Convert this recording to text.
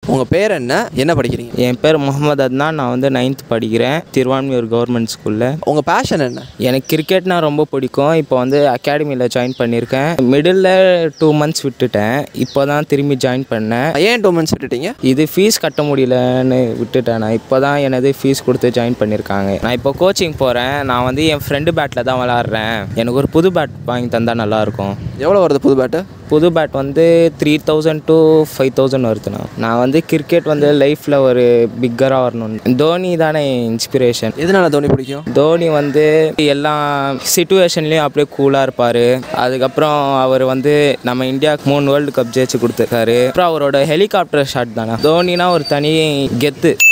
உங்கள் பேர் என்ன என்ன படிக்கிறீங்க என் பேர் முகமது அத்னான் நான் வந்து நைன்த் படிக்கிறேன் திருவான்மியூர் கவர்மெண்ட் ஸ்கூலில் உங்கள் பேஷன் என்ன எனக்கு கிரிக்கெட்னா ரொம்ப பிடிக்கும் இப்போ வந்து அகாடமியில் ஜாயின் பண்ணியிருக்கேன் மிடில் டூ மந்த்ஸ் விட்டுட்டேன் இப்போ தான் திரும்பி ஜாயின் பண்ணேன் ஏன் டூ மந்த்ஸ் விட்டுட்டீங்க இது ஃபீஸ் கட்ட முடியலன்னு விட்டுட்டேன் நான் இப்போ தான் எனது ஃபீஸ் கொடுத்து ஜாயின் பண்ணியிருக்காங்க நான் இப்போ கோச்சிங் போகிறேன் நான் வந்து என் ஃப்ரெண்டு பேட்டில் தான் விளாட்றேன் எனக்கு ஒரு புது பேட் வாங்கி தந்தால் நல்லாயிருக்கும் எவ்வளோ வருது புது பேட்டு புது பேட் வந்து three thousand to five thousand வருதுண்ணா நான் வந்து கிரிக்கெட் வந்து லைஃப்பில் ஒரு பிக்கராக வரணும் தோனி தானே இன்ஸ்பிரேஷன் எதனால தோனி பிடிக்கும் தோனி வந்து எல்லா சுச்சுவேஷன்லேயும் அப்படியே கூலாக இருப்பார் அதுக்கப்புறம் அவர் வந்து நம்ம இந்தியாவுக்கு மூணு வேர்ல்டு கப் ஜெயிச்சு கொடுத்துருக்காரு அப்புறம் அவரோட ஹெலிகாப்டர் ஷாட் தானே தோனினா ஒரு தனி கெத்து